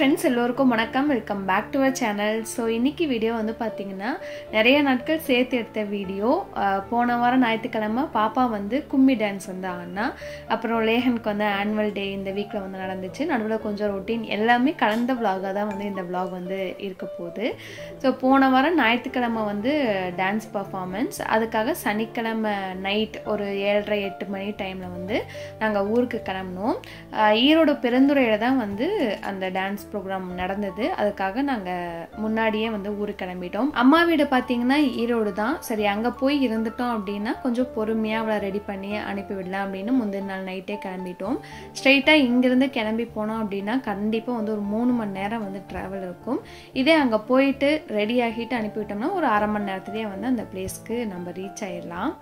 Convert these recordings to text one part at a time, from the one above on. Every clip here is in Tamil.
ஃப்ரெண்ட்ஸ் எல்லோருக்கும் வணக்கம் welcome back to our channel so இன்னைக்கு வீடியோ வந்து பார்த்தீங்கன்னா நிறைய நாட்கள் சேர்த்து எடுத்த வீடியோ அஹ், போன வாரம் ஞாயிற்றுக்கிழமை பாப்பா வந்து கும்மி டான்ஸ் வந்து ஆடினா அப்புறம் லேஹனுக்கு வந்து ஆனுவல் டே இந்த வீக்கில் வந்து நடந்துச்சு நடுவில் கொஞ்சம் ரொட்டீன் எல்லாமே கலந்த vlog-ஆ தான் வந்து இந்த vlog வந்து இருக்க போகுது ஸோ போன வாரம் ஞாயிற்றுக்கிழமை வந்து டான்ஸ் பர்ஃபார்மன்ஸ் அதுக்காக சனிக்கிழமை நைட் ஒரு ஏழரை எட்டு மணி டைமில் வந்து நாங்கள் ஊருக்கு கிளம்பினோம் ஆஹ் ஈரோடு பெருந்துறையில் தான் வந்து அந்த டான்ஸ் ப்ரோக்ராம் நடந்தது அதுக்காக நாங்கள் முன்னாடியே வந்து ஊருக்கு கிளம்பிட்டோம் அம்மா வீடு பார்த்தீங்கன்னா ஈரோடு தான் சரி அங்கே போய் இருந்துட்டோம் அப்படின்னா கொஞ்சம் பொறுமையாக அவளை ரெடி பண்ணி அனுப்பி விடலாம் அப்படின்னு முந்தின நாள் நைட்டே கிளம்பிட்டோம் ஸ்ட்ரெயிட்டாக இங்கேருந்து கிளம்பி போனோம் அப்படின்னா கண்டிப்பாக வந்து ஒரு மூணு மணி நேரம் வந்து ட்ராவல் இருக்கும் இதே அங்கே போயிட்டு ரெடி ஆகிட்டு அனுப்பிவிட்டோம்னா ஒரு அரை மணி நேரத்துலேயே வந்து அந்த பிளேஸ்க்கு நம்ம ரீச் ஆயிடலாம்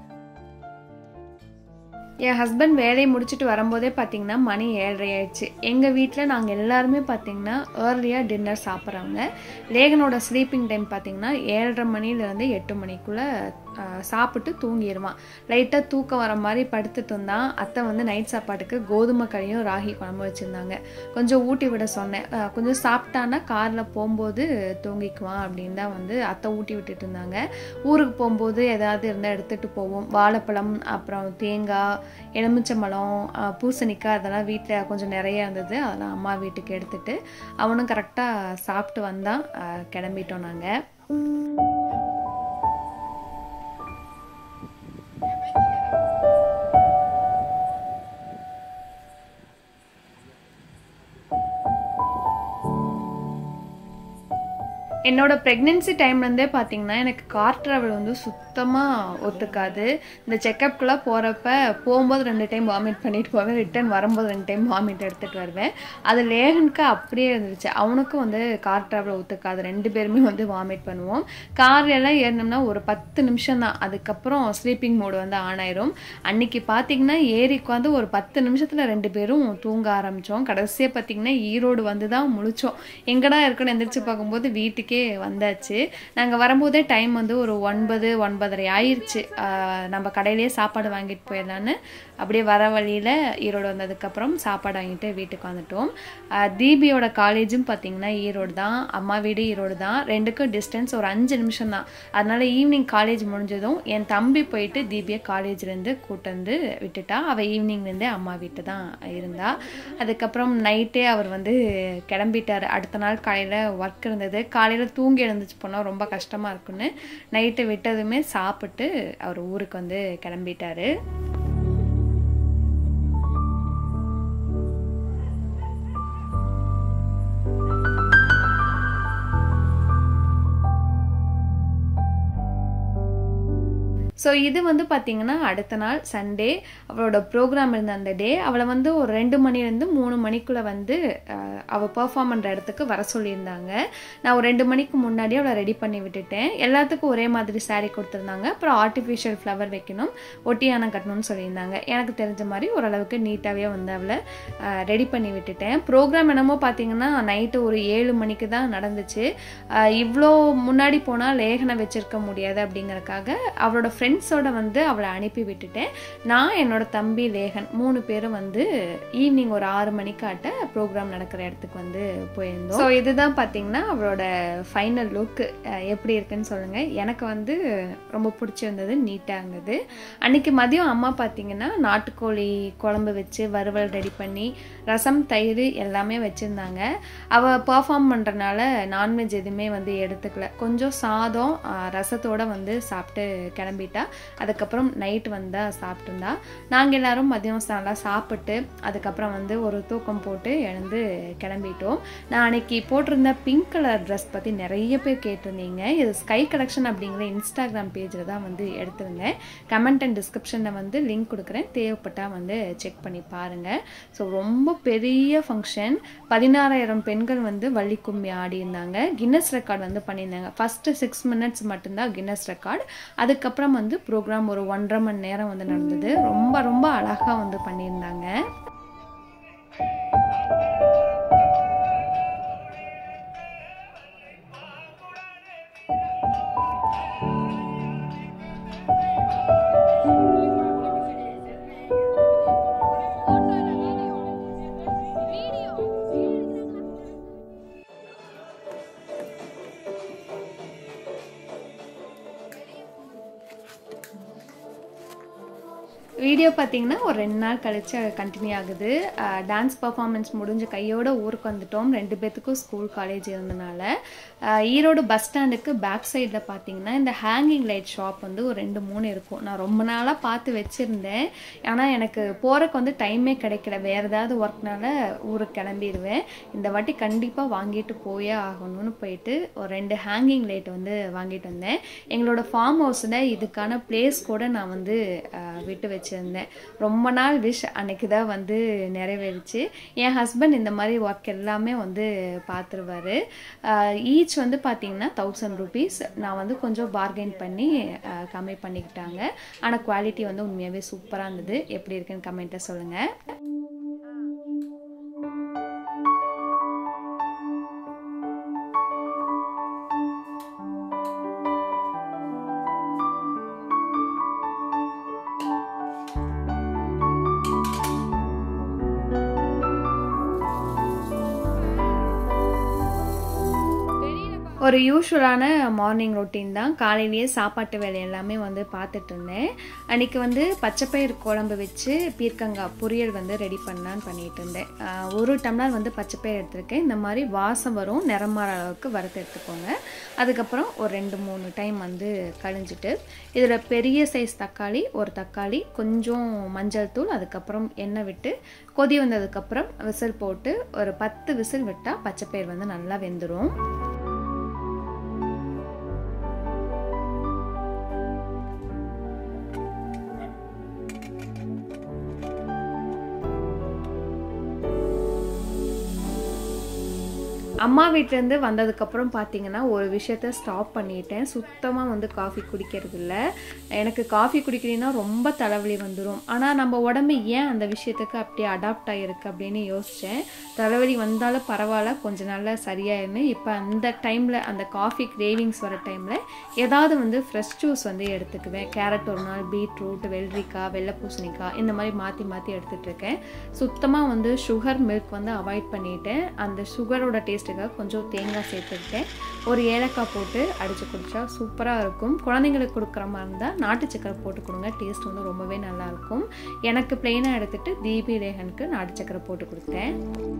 என் ஹஸ்பண்ட் வேலையை முடிச்சுட்டு வரும்போதே பார்த்தீங்கன்னா மணி ஏழரை ஆயிடுச்சு எங்கள் வீட்டில் நாங்கள் எல்லாருமே பார்த்தீங்கன்னா ஏர்லியாக டின்னர் சாப்பிட்றவங்க லேகனோட ஸ்லீப்பிங் டைம் பார்த்தீங்கன்னா ஏழரை மணிலேருந்து எட்டு மணிக்குள்ளே சாப்பிட்டு தூங்கிடுவான் லைட்டாக தூக்கம் வர மாதிரி படுத்துட்டு இருந்தான் அத்தை வந்து நைட் சாப்பாட்டுக்கு கோதுமை கறியும் ராகி குழம்பு வச்சுருந்தாங்க கொஞ்சம் ஊட்டி விட சொன்னேன் அஹ் கொஞ்சம் சாப்பிட்டான்னா காரில் போகும்போது தூங்கிக்குவான் அப்படின்னு தான் வந்து அத்தை ஊட்டி விட்டுட்டு இருந்தாங்க ஊருக்கு போகும்போது ஏதாவது இருந்தால் எடுத்துகிட்டு போவோம் வாழைப்பழம் அப்புறம் தேங்காய் எலுமிச்சம்பழம் அஹ் பூசணிக்காய் அதெல்லாம் வீட்டில் கொஞ்சம் நிறைய இருந்தது அதெல்லாம் அம்மா வீட்டுக்கு எடுத்துட்டு அவனும் கரெக்டாக சாப்பிட்டு வந்தான் அஹ் கிளம்பிட்டோம் நாங்கள் என்னோட ப்ரெக்னென்சி டைம்லேருந்தே பார்த்தீங்கன்னா எனக்கு கார் ட்ராவல் வந்து சுத்தமாக ஒத்துக்காது இந்த செக்கப்குலாம் போகிறப்ப போகும்போது ரெண்டு டைம் வாமிட் பண்ணிட்டு போவேன் ரிட்டர்ன் வரும்போது ரெண்டு டைம் வாமிட் எடுத்துகிட்டு வருவேன் அது லேகனுக்கு அப்படியே இருந்துச்சு அவனுக்கும் வந்து கார் ட்ராவல் ஒத்துக்காது ரெண்டு பேருமே வந்து வாமிட் பண்ணுவோம் கார் எல்லாம் ஏறினோம்னா ஒரு பத்து நிமிஷம் தான் அதுக்கப்புறம் ஸ்லீப்பிங் மோடு வந்து ஆன் ஆயிரும் அன்னைக்கு பார்த்தீங்கன்னா ஏறி உட்காந்து ஒரு பத்து நிமிஷத்தில் ரெண்டு பேரும் தூங்க ஆரம்பித்தோம் கடைசியாக பார்த்தீங்கன்னா ஈரோடு வந்து தான் முழிச்சோம் எங்கடா இருக்குன்னு எந்திரிச்சு பார்க்கும்போது வீட்டுக்கே வந்தாச்சு நாங்கள் வரும்போதே டைம் வந்து ஒரு ஒன்பது ஒன்பதரை ஆயிடுச்சு ஆஹ் நம்ம கடையிலேயே சாப்பாடு வாங்கிட்டு போயிடலான்னு அப்படியே வர வழியில் ஈரோடு வந்ததுக்கப்புறம் சாப்பாடு வாங்கிட்டு வீட்டுக்கு வந்துட்டோம் ஆஹ் தீபியோட காலேஜும் பார்த்தீங்கன்னா ஈரோடு தான் அம்மா வீடு ஈரோடு தான் ரெண்டுக்கும் டிஸ்டன்ஸ் ஒரு அஞ்சு நிமிஷம் தான் அதனால ஈவினிங் காலேஜ் முடிஞ்சதும் என் தம்பி போயிட்டு தீபியை காலேஜ்லேருந்து கூட்டு வந்து விட்டுட்டா அவள் ஈவினிங்லேருந்தே அம்மா வீட்டு தான் இருந்தா அதுக்கப்புறம் நைட்டே அவர் வந்து கிளம்பிட்டார் அடுத்த நாள் காலையில் ஒர்க் இருந்தது காலையில் தூங்கி எழுந்துச்சு போனால் ரொம்ப கஷ்டமாக இருக்குன்னு நைட்டு விட்டதுமே சாப்பிட்டு அவர் ஊருக்கு வந்து கிளம்பிட்டாரு ஸோ இது வந்து பார்த்தீங்கன்னா அடுத்த நாள் சண்டே அவளோட ப்ரோக்ராம் இருந்த அந்த டே அவளை வந்து ஒரு ரெண்டு மணிலேருந்து மூணு மணிக்குள்ளே வந்து அஹ், அவள் பெர்ஃபார்ம் பண்ணுற இடத்துக்கு வர சொல்லியிருந்தாங்க நான் ஒரு ரெண்டு மணிக்கு முன்னாடி அவளை ரெடி பண்ணி விட்டுட்டேன் எல்லாத்துக்கும் ஒரே மாதிரி saree கொடுத்துருந்தாங்க அப்புறம் ஆர்டிஃபிஷியல் ஃப்ளவர் வைக்கணும் ஒட்டியானம் கட்டணும்னு சொல்லியிருந்தாங்க எனக்கு தெரிஞ்ச மாதிரி ஓரளவுக்கு நீட்டாகவே வந்து அவளை ரெடி பண்ணி விட்டுட்டேன் ப்ரோக்ராம் என்னமோ பார்த்தீங்கன்னா நைட்டு ஒரு ஏழு மணிக்கு தான் நடந்துச்சு அஹ், இவ்வளோ முன்னாடி போனால் லேகனை வச்சிருக்க முடியாது அப்படிங்கறக்காக அவளோட ஃப்ரெண்ட்ஸோட வந்து அவளை அனுப்பி விட்டுட்டேன் நான் என்னோட தம்பி லேகன் மூணு பேரும் வந்து ஈவினிங் ஒரு ஆறு மணிக்காட்ட ப்ரோக்ராம் நடக்கிற இடத்துக்கு வந்து போயிருந்தோம் ஸோ இதுதான் பார்த்தீங்கன்னா அவளோட ஃபைனல் லுக் எப்படி இருக்குன்னு சொல்லுங்கள் எனக்கு வந்து ரொம்ப பிடிச்சிருந்தது நீட்டாக இருந்தது அன்னைக்கு மதியம் அம்மா பார்த்தீங்கன்னா நாட்டுக்கோழி குழம்பு வச்சு வறுவல் ரெடி பண்ணி ரசம் தயிர் எல்லாமே வச்சுருந்தாங்க அவள் பர்ஃபார்ம் பண்ணுறனால நான்வெஜ் எதுவுமே வந்து எடுத்துக்கல கொஞ்சம் சாதம் ஆ, ரசத்தோட வந்து சாப்பிட்டு கிளம்பிட்டா அதுக்கப்புறம் நைட் வந்தா சாப்பிட்டுருந்தா நாங்கள் எல்லாரும் மதியம் நல்லா சாப்பிட்டு அதுக்கப்புறம் வந்து ஒரு தூக்கம் போட்டு எழுந்து கிளம்பிட்டோம் நான் அன்னைக்கு போட்டிருந்த பிங்க் கலர் ட்ரெஸ் பற்றி நிறைய பேர் கேட்டிருந்தீங்க இது ஸ்கை கலெக்ஷன் அப்படிங்கிற இன்ஸ்டாகிராம் பேஜில் தான் வந்து எடுத்திருந்தேன் கமெண்ட் அண்ட் டிஸ்கிரிப்ஷனில் வந்து லிங்க் கொடுக்குறேன் தேவைப்பட்டால் வந்து செக் பண்ணி பாருங்கள் ஸோ ரொம்ப பெரிய ஃபங்க்ஷன் பதினாறாயிரம் பெண்கள் வந்து வள்ளி கும்மி ஆடி இருந்தாங்க கின்னஸ் ரெக்கார்ட் வந்து பண்ணியிருந்தாங்க ஃபஸ்ட்டு சிக்ஸ் மினிட்ஸ் மட்டும்தான் கின்னஸ் ரெக்கார்ட் அதுக்கப்புறம் வந்து ப்ரோக்ராம் ஒரு ஒன்றரை மணி நேரம் வந்து நடந்தது ரொம்ப ரொம்ப அழகாக வந்து பண்ணியிருந்தாங்க வீடியோ பார்த்தீங்கன்னா ஒரு ரெண்டு நாள் கழிச்சு கண்டினியூ ஆகுது டான்ஸ் பர்ஃபார்மன்ஸ் முடிஞ்ச கையோட ஊருக்கு வந்துட்டோம் ரெண்டு பேத்துக்கும் ஸ்கூல் காலேஜ் இருந்தனால அஹ், ஈரோடு பஸ் ஸ்டாண்டுக்கு பேக் சைடில் பார்த்தீங்கன்னா இந்த ஹேங்கிங் லைட் ஷாப் வந்து ஒரு ரெண்டு மூணு இருக்கும் நான் ரொம்ப நாளாக பார்த்து வச்சுருந்தேன் ஆனால் எனக்கு போகிறக்கு வந்து டைமே கிடைக்கல வேறு ஏதாவது ஒர்க்னால ஊருக்கு கிளம்பிடுவேன் இந்த வாட்டி கண்டிப்பாக வாங்கிட்டு போயே ஆகணும்னு போயிட்டு ஒரு ரெண்டு ஹேங்கிங் லைட் வந்து வாங்கிட்டு வந்தேன் எங்களோட ஃபார்ம் ஹவுஸில் இதுக்கான பிளேஸ் கூட நான் வந்து அஹ், விட்டு வச்சுருந்தேன் ரொம்ப நாள் விஷ் அன்னைக்கு தான் வந்து நிறைவேறிச்சு என் ஹஸ்பண்ட் இந்த மாதிரி ஒர்க் எல்லாமே வந்து பார்த்துருவாரு ஈச் வந்து பார்த்தீங்கன்னா தௌசண்ட் ருபீஸ் நான் வந்து கொஞ்சம் பார்கெயின் பண்ணி அஹ், கம்மி பண்ணிக்கிட்டாங்க ஆனால் குவாலிட்டி வந்து உண்மையாகவே சூப்பராக இருந்தது எப்படி இருக்குன்னு கமெண்ட்டை சொல்லுங்கள் ஒரு யூஸ்வலான மார்னிங் ரொட்டீன் தான் காலையிலேயே சாப்பாட்டு வேலை எல்லாமே வந்து பார்த்துட்டு இருந்தேன் அன்றைக்கி வந்து பச்சைப்பயிர் குழம்பு வச்சு பீர்க்கங்காய் பொரியல் வந்து ரெடி பண்ணலான்னு பண்ணிட்டு இருந்தேன் ஆஹ் ஒரு டம்ளர் வந்து பச்சைப்பயிர் எடுத்திருக்கேன் இந்த மாதிரி வாசம் வரும் நிறமாற அளவுக்கு வறுத்து எடுத்துக்கோங்க அதுக்கப்புறம் ஒரு ரெண்டு மூணு டைம் வந்து கழிஞ்சிட்டு இதில் பெரிய சைஸ் தக்காளி ஒரு தக்காளி கொஞ்சம் மஞ்சள் தூள் அதுக்கப்புறம் எண்ணெய் விட்டு கொதி வந்ததுக்கப்புறம் விசில் போட்டு ஒரு பத்து விசில் விட்டால் பச்சைப்பயிர் வந்து நல்லா வெந்துடும் அம்மா வீட்டிலேருந்து வந்ததுக்கப்புறம் பார்த்தீங்கன்னா ஒரு விஷயத்த ஸ்டாப் பண்ணிட்டேன் சுத்தமாக வந்து காஃபி குடிக்கிறது இல்ல எனக்கு காஃபி குடிக்கிறீங்கன்னா ரொம்ப தலைவலி வந்துடும் ஆனால் நம்ம உடம்பு ஏன் அந்த விஷயத்துக்கு அப்படியே அடாப்ட் ஆகிருக்கு அப்படின்னு யோசித்தேன் தலைவலி வந்தாலும் பரவாயில்ல கொஞ்ச நாளில் சரியாயிருன்னு இப்போ அந்த டைமில் அந்த காஃபி கிரேவிங்ஸ் வர டைமில் ஏதாவது வந்து ஃப்ரெஷ் ஜூஸ் வந்து எடுத்துக்குவேன் கேரட் ஒரு நாள் பீட்ரூட் வெள்ளரிக்காய் வெள்ளை பூசணிக்காய் இந்த மாதிரி மாற்றி மாற்றி எடுத்துகிட்டு இருக்கேன் சுத்தமாக வந்து சுகர் மில்க் வந்து அவாய்ட் பண்ணிட்டேன் அந்த சுகரோட டேஸ்ட்டுக்காக கொஞ்சம் தேங்காய் சேர்த்துக்கிட்டேன் ஒரு ஏலக்காய் போட்டு அடித்து குடித்தா சூப்பராக இருக்கும் குழந்தைங்களுக்கு கொடுக்குற மாதிரி இருந்தால் நாட்டு சக்கரை போட்டு கொடுங்க டேஸ்ட் வந்து ரொம்பவே நல்லாயிருக்கும் எனக்கு பிளெயினாக எடுத்துகிட்டு தீபி ரேகனுக்கு நாட்டு சக்கரை போட்டு கொடுத்தேன்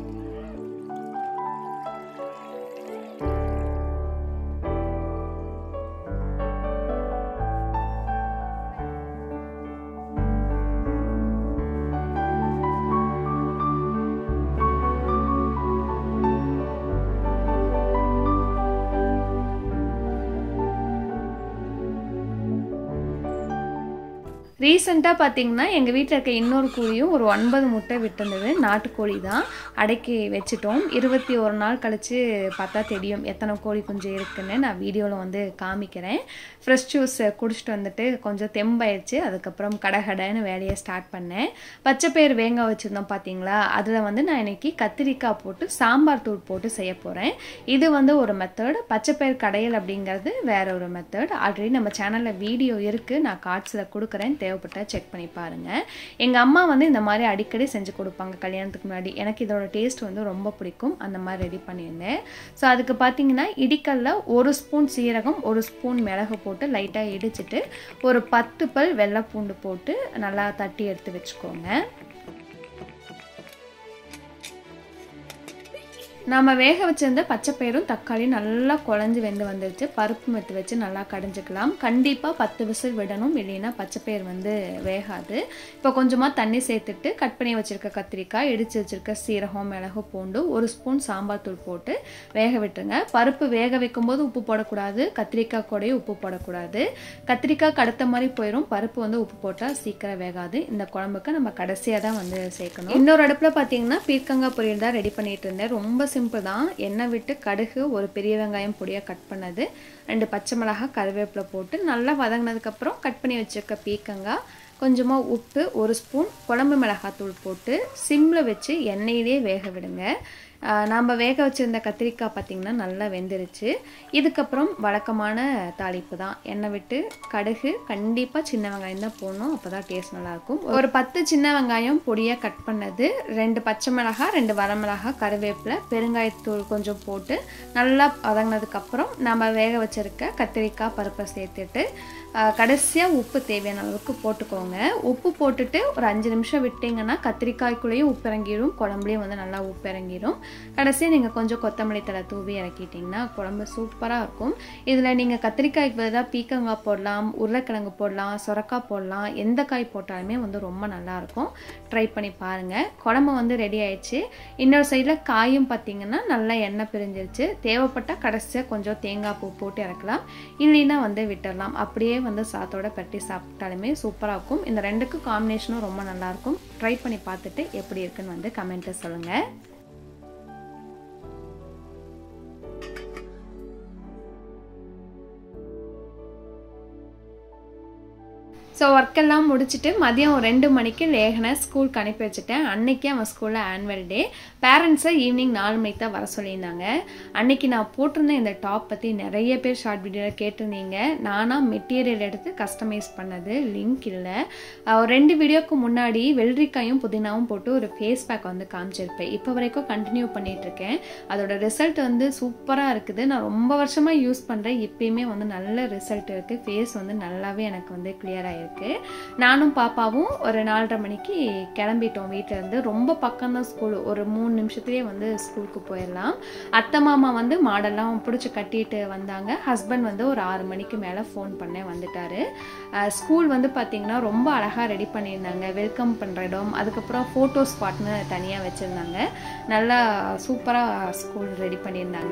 ரீசெண்டாக பார்த்தீங்கன்னா எங்கள் வீட்டில் இருக்க இன்னொரு கோழியும் ஒரு ஒன்பது முட்டை விட்டுருந்தது நாட்டுக்கோழி தான் அடக்கி வச்சுட்டோம் இருபத்தி ஒரு நாள் கழித்து பார்த்தா தெரியும் எத்தனை கோழி குஞ்சு இருக்குன்னு நான் வீடியோவில் வந்து காமிக்கிறேன் ஃப்ரெஷ் ஜூஸ் குடிச்சிட்டு வந்துட்டு கொஞ்சம் தெம்பாயிடுச்சு அதுக்கப்புறம் கடகடன்னு வேலையை ஸ்டார்ட் பண்ணேன் பச்சைப்பயிர் வேங்காய் வச்சுருந்தோம் பார்த்தீங்களா அதில் வந்து நான் இன்னைக்கு கத்திரிக்காய் போட்டு சாம்பார் தூள் போட்டு செய்ய போகிறேன் இது வந்து ஒரு மெத்தட் பச்சைப்பயிர் கடையல் அப்படிங்கிறது வேற ஒரு மெத்தட் ஆல்ரெடி நம்ம சேனலில் வீடியோ இருக்குது நான் கார்ட்ஸில் கொடுக்குறேன் தேவைப்பட்டா செக் பண்ணி பாருங்கள் எங்கள் அம்மா வந்து இந்த மாதிரி அடிக்கடி செஞ்சு கொடுப்பாங்க கல்யாணத்துக்கு முன்னாடி எனக்கு இதோட டேஸ்ட் வந்து ரொம்ப பிடிக்கும் அந்த மாதிரி ரெடி பண்ணியிருந்தேன் ஸோ அதுக்கு பார்த்தீங்கன்னா இடிக்கல்ல ஒரு ஸ்பூன் சீரகம் ஒரு ஸ்பூன் மிளகு போட்டு லைட்டாக இடிச்சிட்டு ஒரு பத்து பல் வெள்ளை பூண்டு போட்டு நல்லா தட்டி எடுத்து வச்சுக்கோங்க நம்ம வேக வச்சிருந்த பச்சைப்பயிரும் தக்காளியும் நல்லா குழஞ்சி வெந்து வந்துருச்சு பருப்பு மெத்து வச்சு நல்லா கடைஞ்சிக்கலாம் கண்டிப்பாக பத்து விசில் விடணும் இல்லைன்னா பச்சைப்பயிர் வந்து வேகாது இப்போ கொஞ்சமாக தண்ணி சேர்த்துட்டு கட் பண்ணி வச்சுருக்க கத்திரிக்காய் இடித்து வச்சுருக்க சீரகம் மிளகு பூண்டு ஒரு ஸ்பூன் சாம்பார் தூள் போட்டு வேக விட்டுருங்க பருப்பு வேக வைக்கும்போது உப்பு போடக்கூடாது கத்திரிக்காய் கூடயும் உப்பு போடக்கூடாது கத்திரிக்காய் கடுத்த மாதிரி போயிடும் பருப்பு வந்து உப்பு போட்டால் சீக்கிரம் வேகாது இந்த குழம்புக்கு நம்ம கடைசியாக தான் வந்து சேர்க்கணும் இன்னொரு அடுப்பில் பார்த்தீங்கன்னா பீர்க்கங்காய் பொரியல் தான் ரெடி பண்ணிட்டு இருந்தேன் ரொம்ப சிம்பிள் தான் எண்ணெய் விட்டு கடுகு ஒரு பெரிய வெங்காயம் பொடியாக கட் பண்ணது ரெண்டு பச்சை மிளகாய் கருவேப்பிலை போட்டு நல்லா வதங்கினதுக்கப்புறம் கட் பண்ணி வச்சுருக்க பீர்க்கங்காய் கொஞ்சமாக உப்பு ஒரு ஸ்பூன் குழம்பு மிளகாத்தூள் போட்டு சிம்மில் வச்சு எண்ணெயிலே வேக விடுங்க நாம் வேக வச்சுருந்த கத்திரிக்காய் பார்த்திங்கன்னா நல்லா வெந்துருச்சு இதுக்கப்புறம் வழக்கமான தாளிப்பு தான் எண்ணெய் விட்டு கடுகு கண்டிப்பாக சின்ன வெங்காயம் தான் போடணும் அப்போ தான் டேஸ்ட் நல்லாயிருக்கும் ஒரு பத்து சின்ன வெங்காயம் பொடியாக கட் பண்ணது ரெண்டு பச்சை மிளகாய் ரெண்டு வரமிளகாய் கருவேப்பிலை பெருங்காயத்தூள் கொஞ்சம் போட்டு நல்லா வதங்கினதுக்கப்புறம் நம்ம வேக வச்சுருக்க கத்திரிக்காய் பருப்பை சேர்த்துட்டு கடைசியாக உப்பு தேவையான அளவுக்கு போட்டுக்கோங்க உப்பு போட்டுட்டு ஒரு அஞ்சு நிமிஷம் விட்டிங்கன்னா கத்திரிக்காய்க்குள்ளேயும் உப்பு இறங்கிடும் குழம்புலேயும் வந்து நல்லா உப்பு இறங்கிடும் கடைசியாக நீங்கள் கொஞ்சம் கொத்தமல்லி தலை தூவி இறக்கிட்டிங்கன்னா குழம்பு சூப்பராக இருக்கும் இதில் நீங்கள் கத்திரிக்காய்க்கு பதிலாக பீக்கங்காய் போடலாம் உருளைக்கிழங்கு போடலாம் சுரக்காய் போடலாம் எந்த காய் போட்டாலுமே வந்து ரொம்ப நல்லாயிருக்கும் ட்ரை பண்ணி பாருங்கள் குழம்பு வந்து ரெடி ஆயிடுச்சு இன்னொரு சைடில் காயும் பார்த்தீங்கன்னா நல்லா எண்ணெய் பிரிஞ்சிருச்சு தேவைப்பட்டால் கடைசியாக கொஞ்சம் தேங்காய் பூ போட்டு இறக்கலாம் இல்லைன்னா வந்து விட்டுடலாம் அப்படியே வந்து சாத்தோட பட்டி சாப்பிட்டாலுமே சூப்பராக இருக்கும் இந்த ரெண்டுக்கும் காம்பினேஷனும் ரொம்ப நல்லாயிருக்கும் ட்ரை பண்ணி பார்த்துட்டு எப்படி இருக்குன்னு வந்து கமெண்ட்டில் சொல்லுங்கள் ஸோ ஒர்க்கெல்லாம் முடிச்சுட்டு மதியம் ஒரு ரெண்டு மணிக்கு லேகனை ஸ்கூலுக்கு அனுப்பி வச்சுட்டேன் அன்னைக்கு அவன் ஸ்கூலில் ஆனுவல் டே பேரண்ட்ஸை ஈவினிங் நாலு மணிக்கு தான் வர சொல்லியிருந்தாங்க அன்னைக்கு நான் போட்டிருந்த இந்த டாப் பற்றி நிறைய பேர் ஷார்ட் வீடியோவில் கேட்டிருந்தீங்க நானாக மெட்டீரியல் எடுத்து கஸ்டமைஸ் பண்ணது லிங்க் இல்லை ஒரு ரெண்டு வீடியோக்கு முன்னாடி வெள்ளரிக்காயும் புதினாவும் போட்டு ஒரு ஃபேஸ் பேக் வந்து காமிச்சிருப்பேன் இப்போ வரைக்கும் கண்டினியூ பண்ணிகிட்ருக்கேன் அதோட ரிசல்ட் வந்து சூப்பராக இருக்குது நான் ரொம்ப வருஷமாக யூஸ் பண்ணுறேன் இப்பயுமே வந்து நல்ல ரிசல்ட் இருக்குது ஃபேஸ் வந்து நல்லாவே எனக்கு வந்து கிளியர் ஆகிருக்கு நானும் பாப்பாவும் ஒரு நாலரை மணிக்கு கிளம்பிட்டோம் வீட்டிலேருந்து ரொம்ப பக்கம் தான் ஸ்கூல் ஒரு மூணு நிமிஷத்துலேயே வந்து ஸ்கூலுக்கு போயிடலாம் அத்தை மாமா வந்து மாடெல்லாம் பிடிச்சி கட்டிட்டு வந்தாங்க ஹஸ்பண்ட் வந்து ஒரு ஆறு மணிக்கு மேலே ஃபோன் பண்ண வந்துட்டாரு ஸ்கூல் வந்து பார்த்திங்கன்னா ரொம்ப அழகாக ரெடி பண்ணியிருந்தாங்க வெல்கம் பண்ணுற இடம் அதுக்கப்புறம் ஃபோட்டோ ஸ்பாட்னு தனியாக வச்சுருந்தாங்க நல்லா சூப்பராக ஸ்கூல் ரெடி பண்ணியிருந்தாங்க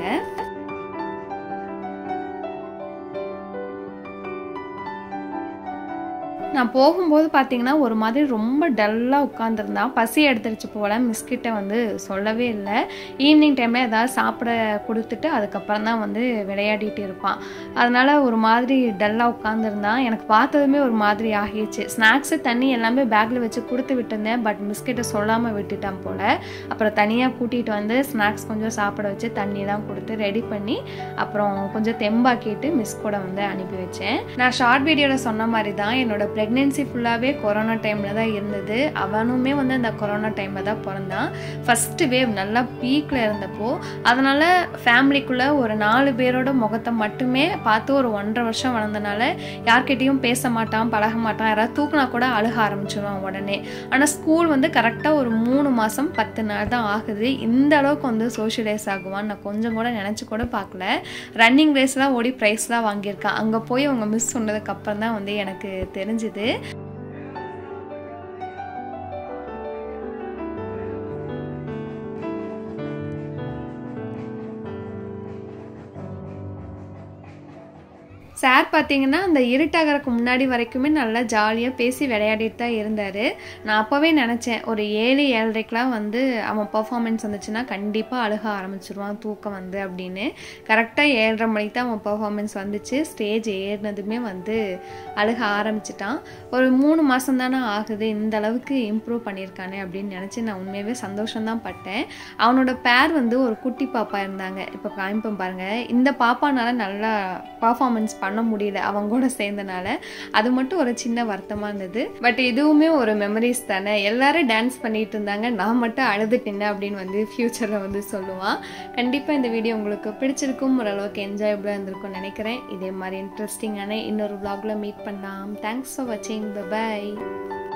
நான் போகும்போது பார்த்தீங்கன்னா ஒரு மாதிரி ரொம்ப டல்லாக உட்காந்துருந்தான் பசி எடுத்துருச்சு போல் மிஸ்கிட்ட வந்து சொல்லவே இல்லை ஈவினிங் டைமில் ஏதாவது சாப்பிட கொடுத்துட்டு அதுக்கப்புறம் தான் வந்து விளையாடிட்டு இருப்பான் அதனால் ஒரு மாதிரி டல்லாக உட்காந்துருந்தான் எனக்கு பார்த்ததுமே ஒரு மாதிரி ஆகிடுச்சு ஸ்நாக்ஸு தண்ணி எல்லாமே பேக்கில் வச்சு கொடுத்து விட்டுருந்தேன் பட் மிஸ்கிட்ட சொல்லாமல் விட்டுட்டான் போல் அப்புறம் தனியாக கூட்டிகிட்டு வந்து ஸ்நாக்ஸ் கொஞ்சம் சாப்பிட வச்சு தண்ணிலாம் கொடுத்து ரெடி பண்ணி அப்புறம் கொஞ்சம் தெம்பாக்கிட்டு மிஸ் கூட வந்து அனுப்பி வச்சேன் நான் ஷார்ட் வீடியோவில் சொன்ன மாதிரி தான் என்னோட ப்ரெக்னென்சி ஃபுல்லாகவே கொரோனா டைமில் தான் இருந்தது அவனுமே வந்து அந்த கொரோனா டைமில் தான் பிறந்தான் ஃபஸ்ட்டு வேவ் நல்லா பீக்கில் இருந்தப்போ அதனால் ஃபேமிலிக்குள்ளே ஒரு நாலு பேரோட முகத்தை மட்டுமே பார்த்து ஒரு ஒன்றரை வருஷம் வளர்ந்தனால யார்கிட்டையும் பேச மாட்டான் பழக மாட்டான் யாராவது தூக்குனா கூட அழுக ஆரம்பிச்சிடுவான் உடனே ஆனால் ஸ்கூல் வந்து கரெக்டாக ஒரு மூணு மாதம் பத்து நாள் தான் ஆகுது இந்த அளவுக்கு வந்து சோஷியலைஸ் ஆகுவான்னு நான் கொஞ்சம் கூட நினச்சி கூட பார்க்கல ரன்னிங் ரேஸ்லாம் ஓடி ப்ரைஸ்லாம் வாங்கியிருக்கான் அங்கே போய் அவங்க மிஸ் சொன்னதுக்கு அப்புறம் தான் வந்து எனக்கு தெரிஞ்சுது சார் பார்த்தீங்கன்னா அந்த இருட்டாகிறதுக்கு முன்னாடி வரைக்குமே நல்லா ஜாலியாக பேசி விளையாடிட்டு தான் இருந்தார் நான் அப்போவே நினச்சேன் ஒரு ஏழு ஏழரைக்கெலாம் வந்து அவன் பர்ஃபார்மன்ஸ் வந்துச்சுன்னா கண்டிப்பாக அழுக ஆரம்பிச்சிருவான் தூக்கம் வந்து அப்படின்னு கரெக்டாக ஏழரை மணிக்கு தான் அவன் பர்ஃபார்மன்ஸ் வந்துச்சு ஸ்டேஜ் ஏறினதுமே வந்து அழுக ஆரம்பிச்சிட்டான் ஒரு மூணு மாதம் தானே ஆகுது இந்த அளவுக்கு இம்ப்ரூவ் பண்ணியிருக்கானே அப்படின்னு நினச்சி நான் உண்மையாகவே சந்தோஷம்தான் பட்டேன் அவனோட பேர் வந்து ஒரு குட்டி பாப்பா இருந்தாங்க இப்போ காமிப்போம் பாருங்கள் இந்த பாப்பானால நல்லா பர்ஃபார்மன்ஸ் பண்ண முடியல அவங்க கூட சேர்ந்தனால அது மட்டும் ஒரு சின்ன வருத்தமாக இருந்தது பட் இதுவுமே ஒரு மெமரிஸ் தானே எல்லாரும் டான்ஸ் பண்ணிட்டு இருந்தாங்க நான் மட்டும் அழுதுட்டேன் அப்படின்னு வந்து ஃப்யூச்சரில் வந்து சொல்லுவான் கண்டிப்பாக இந்த வீடியோ உங்களுக்கு பிடிச்சிருக்கும் ஓரளவுக்கு என்ஜாயபுளாக இருந்திருக்கும்னு நினைக்கிறேன் இதே மாதிரி இன்ட்ரெஸ்டிங்கான இன்னொரு vlogல மீட் பண்ணலாம் தேங்க்ஸ் ஃபார் வாட்சிங் பை